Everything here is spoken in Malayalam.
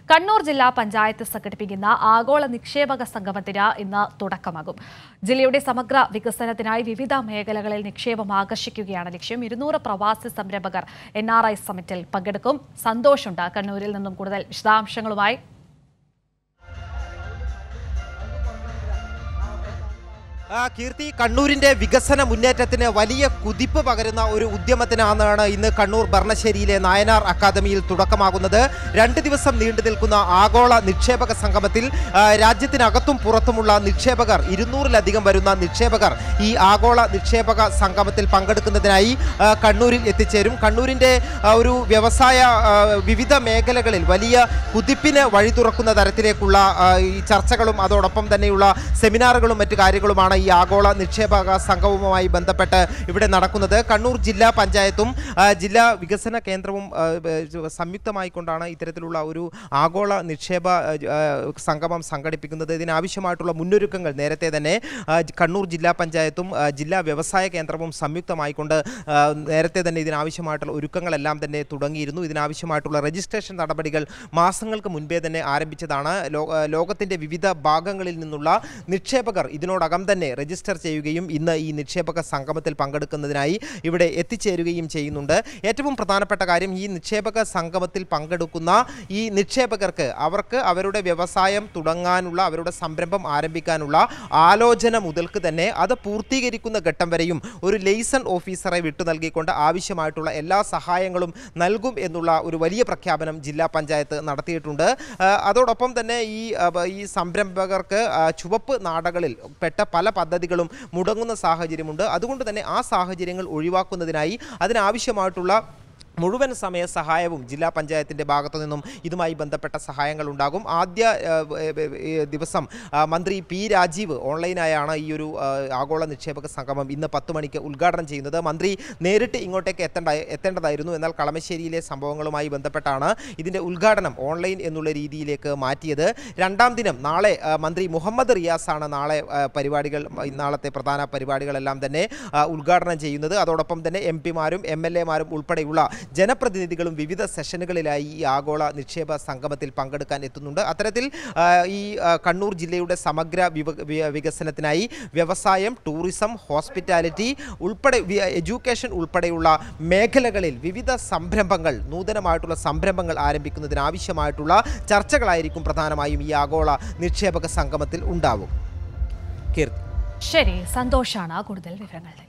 കണ്ണൂർ ജില്ലാ പഞ്ചായത്ത് സംഘടിപ്പിക്കുന്ന ആഗോള നിക്ഷേപക സംഗമത്തിന് ഇന്ന് തുടക്കമാകും ജില്ലയുടെ സമഗ്ര വികസനത്തിനായി വിവിധ മേഖലകളിൽ നിക്ഷേപം ആകർഷിക്കുകയാണ് ലക്ഷ്യം ഇരുന്നൂറ് പ്രവാസി സംരംഭകർ എൻ ആർ ഐ സമിറ്റിൽ പങ്കെടുക്കും സന്തോഷുണ്ട് കണ്ണൂരിൽ നിന്നും കൂടുതൽ വിശദാംശങ്ങളുമായി ആ, കീർത്തി കണ്ണൂരിന്റെ വികസന മുന്നേറ്റത്തിന് വലിയ കുതിപ്പ് പകരുന്ന ഒരു ഉദ്യമത്തിനാണ് ഇന്ന് കണ്ണൂർ ഭരണശ്ശേരിയിലെ നായനാർ അക്കാദമിയിൽ തുടക്കമാകുന്നത് രണ്ട് ദിവസം നീണ്ടു നിൽക്കുന്ന ആഗോള നിക്ഷേപക സംഗമത്തിൽ ആ, രാജ്യത്തിനകത്തും പുറത്തുമുള്ള നിക്ഷേപകർ ഇരുന്നൂറിലധികം വരുന്ന നിക്ഷേപകർ ഈ ആഗോള നിക്ഷേപക സംഗമത്തിൽ പങ്കെടുക്കുന്നതിനായി ആ, കണ്ണൂരിൽ എത്തിച്ചേരും കണ്ണൂരിന്റെ ആ, ഒരു വ്യവസായ ആ, വിവിധ മേഖലകളിൽ വലിയ കുതിപ്പിന് വഴി തുറക്കുന്ന തരത്തിലേക്കുള്ള ആ, ഈ ചർച്ചകളും അതോടൊപ്പം തന്നെയുള്ള സെമിനാറുകളും മറ്റു കാര്യങ്ങളുമാണ് ഈ ആഗോള നിക്ഷേപക സംഗമവുമായി ബന്ധപ്പെട്ട് ഇവിടെ നടക്കുന്നത് കണ്ണൂർ ജില്ലാ പഞ്ചായത്തും ആ, ജില്ലാ വികസന കേന്ദ്രവും ആ, ഏ, സംയുക്തമായിക്കൊണ്ടാണ് ഇത്തരത്തിലുള്ള ഒരു ആഗോള നിക്ഷേപ ആ, സംഗമം സംഘടിപ്പിക്കുന്നത് ഇതിനാവശ്യമായിട്ടുള്ള മുന്നൊരുക്കങ്ങൾ നേരത്തെ തന്നെ ആ, കണ്ണൂർ ജില്ലാ പഞ്ചായത്തും ആ, ജില്ലാ വ്യവസായ കേന്ദ്രവും സംയുക്തമായിക്കൊണ്ട് ആ, നേരത്തെ തന്നെ ഇതിനാവശ്യമായിട്ടുള്ള ഒരുക്കങ്ങളെല്ലാം തന്നെ തുടങ്ങിയിരുന്നു ഇതിനാവശ്യമായിട്ടുള്ള രജിസ്ട്രേഷൻ നടപടികൾ മാസങ്ങൾക്ക് മുൻപേ തന്നെ ആരംഭിച്ചതാണ് ലോ- ആ, ലോകത്തിന്റെ വിവിധ ഭാഗങ്ങളിൽ നിന്നുള്ള നിക്ഷേപകർ ഇതിനോടകം തന്നെ രജിസ്റ്റർ ചെയ്യുകയും ഇന്ന് ഈ നിക്ഷേപക സംഗമത്തിൽ പങ്കെടുക്കുന്നതിനായി ഇവിടെ എത്തിച്ചേരുകയും ചെയ്യുന്നുണ്ട് ഏറ്റവും പ്രധാനപ്പെട്ട കാര്യം ഈ നിക്ഷേപക സംഗമത്തിൽ പങ്കെടുക്കുന്ന ഈ നിക്ഷേപകർക്ക് അവർക്ക് അവരുടെ വ്യവസായം തുടങ്ങാനുള്ള അവരുടെ സംരംഭം ആരംഭിക്കാനുള്ള ആലോചന മുതൽക്ക് തന്നെ അത് പൂർത്തീകരിക്കുന്ന ഘട്ടം വരെയും ഒരു ലൈസൺ ഓഫീസറെ വിട്ടു നൽകിക്കൊണ്ട് ആവശ്യമായിട്ടുള്ള എല്ലാ സഹായങ്ങളും നൽകും എന്നുള്ള ഒരു വലിയ പ്രഖ്യാപനം ജില്ലാ പഞ്ചായത്ത് നടത്തിയിട്ടുണ്ട് ആ, അതോടൊപ്പം തന്നെ ഈ ആ, ബ- ഈ സംരംഭകർക്ക് ആ, ചുവപ്പ് നാടകളിൽ പെട്ട പല പദ്ധതികളും മുടങ്ങുന്ന സാഹചര്യമുണ്ട് അതുകൊണ്ട് തന്നെ ആ സാഹചര്യങ്ങൾ ഒഴിവാക്കുന്നതിനായി അതിനാവശ്യമായിട്ടുള്ള മുഴുവൻ സമയ സഹായവും ജില്ലാ പഞ്ചായത്തിൻ്റെ ഭാഗത്തു നിന്നും ഇതുമായി ബന്ധപ്പെട്ട സഹായങ്ങൾ ഉണ്ടാകും ആദ്യ ആ, ഏ, ഏ, ഏ, ദിവസം ആ, മന്ത്രി പി രാജീവ് ഓൺലൈനായാണ് ഈ ഒരു ആ, ആഗോള നിക്ഷേപക സംഗമം ഇന്ന് പത്ത് മണിക്ക് ഉദ്ഘാടനം ചെയ്യുന്നത് മന്ത്രി നേരിട്ട് ഇങ്ങോട്ടേക്ക് എത്തേണ്ട എത്തേണ്ടതായിരുന്നു എന്നാൽ കളമശ്ശേരിയിലെ സംഭവങ്ങളുമായി ബന്ധപ്പെട്ടാണ് ഇതിൻ്റെ ഉദ്ഘാടനം ഓൺലൈൻ എന്നുള്ള രീതിയിലേക്ക് മാറ്റിയത് രണ്ടാം ദിനം നാളെ ആ, മന്ത്രി മുഹമ്മദ് റിയാസാണ് നാളെ ആ, പരിപാടികൾ നാളത്തെ പ്രധാന പരിപാടികളെല്ലാം തന്നെ ആ, ഉദ്ഘാടനം ചെയ്യുന്നത് അതോടൊപ്പം തന്നെ എം പിമാരും എം എൽ എമാരും ഉൾപ്പെടെയുള്ള ജനപ്രതിനിധികളും വിവിധ സെഷനുകളിലായി ഈ ആഗോള നിക്ഷേപ സംഗമത്തിൽ പങ്കെടുക്കാൻ എത്തുന്നുണ്ട് അത്തരത്തിൽ ആ, ഈ ആ, കണ്ണൂർ ജില്ലയുടെ സമഗ്ര വിവ- വി- വികസനത്തിനായി വ്യവസായം ടൂറിസം ഹോസ്പിറ്റാലിറ്റി ഉൾപ്പെടെ വി- എഡ്യൂക്കേഷൻ ഉൾപ്പെടെയുള്ള മേഖലകളിൽ വിവിധ സംരംഭങ്ങൾ നൂതനമായിട്ടുള്ള സംരംഭങ്ങൾ ആരംഭിക്കുന്നതിന് ആവശ്യമായിട്ടുള്ള ചർച്ചകളായിരിക്കും പ്രധാനമായും ഈ ആഗോള നിക്ഷേപക സംഗമത്തിൽ ഉണ്ടാവും കീർത്തി ശരി സന്തോഷാണ് കൂടുതൽ വിവരങ്ങൾ